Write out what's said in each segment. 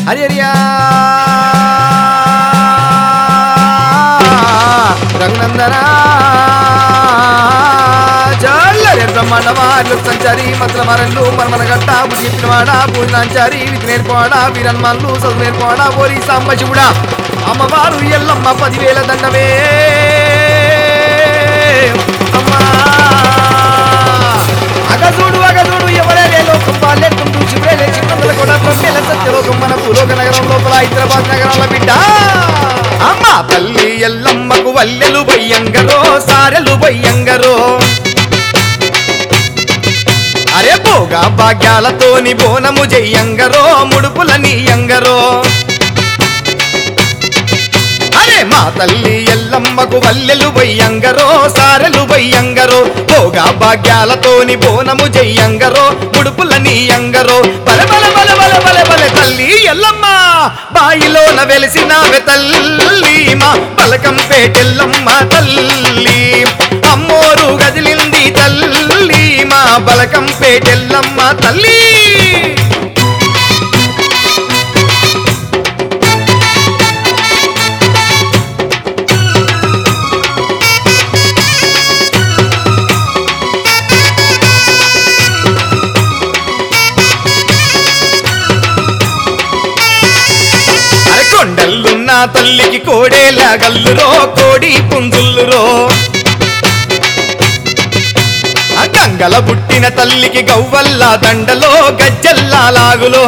హరి హరియా రఘునందన చల్లరే బ్రహ్మాండవార్లు సంచారి మంత్ర మరళ్ళు మర్మన గట్ట బుద్ధివాడ పూజనాంచారి విధి నేర్పాడ వీరన్మాన్లు చదువు నేర్పాడ ఓరి సాంబ శివుడా అమ్మవారు ఎల్లమ్మ పదివేల దండవే అమ్మా అగజూడు అగజూడు ఎవరే లోకం బాల్యత్వం చూసివేలే చిన్నదల కూడా బ్రహ్మేల సత్యలోకం మన భూలోక నగరం లోపల హైదరాబాద్ నగరాల బిడ్డ అమ్మ తల్లి ఎల్లమ్మకు వల్లెలు బయ్యంగరో సారెలు బయ్యంగరో అరే భోగా భాగ్యాలతోని బోనము జయ్యంగరో ముడుపుల నీయంగరో అరే మా తల్లి ఎల్లమ్మకు వల్లెలు బయ్యంగరో సారెలు బయ్యంగరో భోగా భాగ్యాలతోని బోనము జయ్యంగరో ముడుపుల నీయంగరో బల బల బల బల బల బల తల్లి ఎల్లమ్మ బాయిలోన వెలిసినావె తల్లి మా పలకం పేటెల్లమ్మ తల్లి అమ్మోరు గదిలింది తల్లి మా బలకం పేటెల్లమ్మ తల్లి అరే కొండల్లున్న తల్లికి కోడేల గల్లురో కోడి పుంజుల్లురో ఆ గంగల పుట్టిన తల్లికి గవ్వల్ల దండలో గజ్జల్లా లాగులో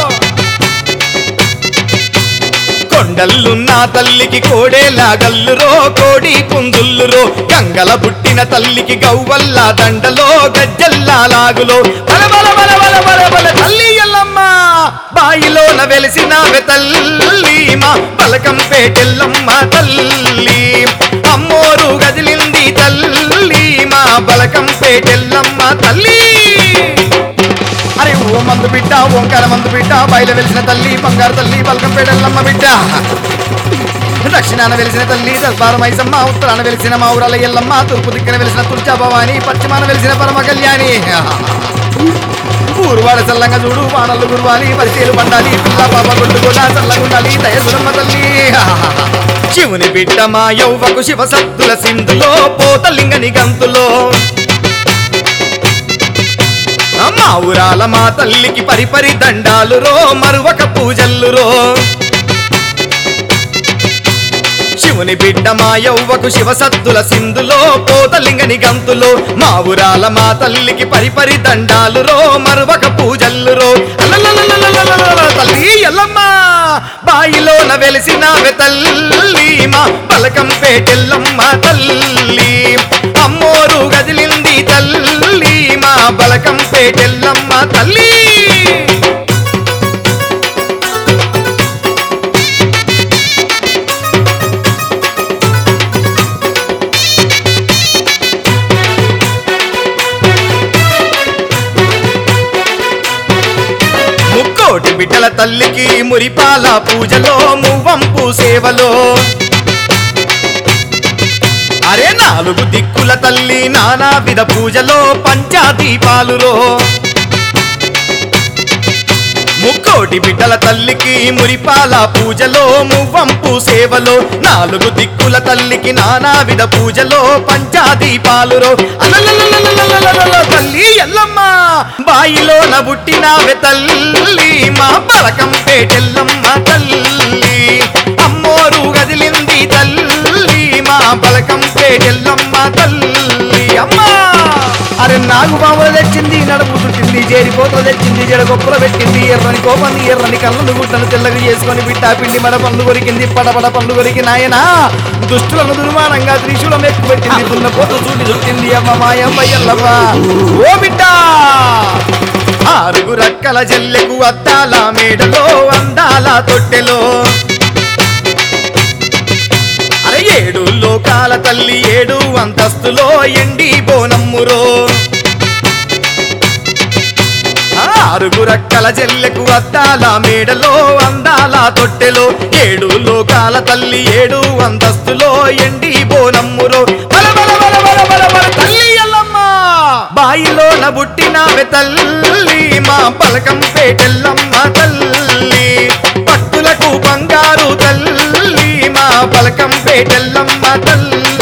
కొండల్లున్న తల్లికి కోడేల గల్లురో కోడి పుంజుల్లురో గంగల పుట్టిన తల్లికి గవ్వల్ల దండలో గజ్జల్లా లాగులో బల బల బల బల బల బల తల్లి ఎల్లమ్మ బాయిలోన వెలిసినావె తల్లి మా పలకం పేటెల్లమ్మ తల్లి అమ్మోరు గదిలింది తల్లి మా బలకం పేటెల్లమ్మ తల్లి అరే ఓ మందు బిడ్డ ఓంకార మందు బిడ్డ బయలు వెలిసిన తల్లి బంగారు తల్లి బలకం పేటెల్లమ్మ బిడ్డ దక్షిణాన వెలిసిన తల్లి దర్బార మైసమ్మ ఉత్తరాన వెలిసిన మా ఊరాల ఎల్లమ్మ తూర్పు దిక్కున వెలిసిన తుల్చా భవాని పశ్చిమాన వెలిసిన పరమ కళ్యాణి ఊరువాడ చల్లంగా చూడు వానలు గురువాలి పరిచయలు పండాలి పిల్ల పాప గుండు కూడా చల్లగుండాలి దయసురమ్మ తల్లి శివుని బిడ్డ మా యౌవకు శివ సత్తుల సింధులో పోతలింగని గంతులో మా ఊరాల మా తల్లికి పరిపరి దండాలు రో మరువక పూజల్లు రో శివుని బిడ్డ మా యౌవకు శివ సత్తుల సింధులో పోతలింగని గంతులో మా ఊరాల మా తల్లికి పరిపరి దండాలు రో మరువక పూజల్లు రో అలలలలలలలలల తల్లి ఎల్లమ్మ బాయిలోన వెలిసినావె తల్లి మా పలకం పేటెల్లమ్మ తల్లి అమ్మోరు గదిలింది తల్లి మా బలకం పేటెల్లమ్మ తల్లి ముక్కోటి బిడ్డల తల్లికి మురిపాల పూజలో మువ్వంపు సేవలో అరే నాలుగు దిక్కుల తల్లి నానా విధ పూజలో పంచాదీపాలులో ముక్కోటి బిడ్డల తల్లికి మురిపాల పూజలో మువ్వంపు సేవలో నాలుగు దిక్కుల తల్లికి నానా విధ పూజలో పంచాదీపాలురో అలలలలలలలలల తల్లి ఎల్లమ్మ బాయిలో నబుట్టినావె తల్లి మా పలకం పేటెల్లమ్మ తల్లి అమ్మోరు గదిలింది తల్లి మా పలకం పేటెల్లమ్మ తల్లి అమ్మా అరే నాగు బాములు తెచ్చింది నడుపు చుట్టింది చేరిపోతలు తెచ్చింది జడ గొప్పలు పెట్టింది ఎర్రని కోపంది ఎర్రని కళ్ళను గుట్టను తెల్లగా చేసుకొని బిట్టా పిండి మడ పండ్లు కొరికింది పడపడ పండ్లు కొరికి నాయనా దుష్టులను దుర్మానంగా త్రిశూలం ఎక్కువ పెట్టింది దున్న పోతు చూటి చుట్టింది అమ్మ మాయమ్మ ఎల్లమ్మ ఓ బిడ్డ ఆరుగు రక్కల జల్లెకు అద్దాల మేడలో అందాల తొట్టెలో అరే ఏడు లోకాల తల్లి ఏడు అంతస్తులో ఎండి బోనమ్మురో ఆరుగు రక్కల జల్లెకు అద్దాల మేడలో అందాల తొట్టెలో ఏడు లోకాల తల్లి ఏడు అంతస్తులో ఎండి బోనమ్మురో బల బల బల బల బల బల తల్లి ఎల్లమ్మ బాయిలోన పుట్టినావె తల్లి మా పలకం పేటెల్లమ్మ తల్లి బలకం పేటెల్లమ్మ తల్లి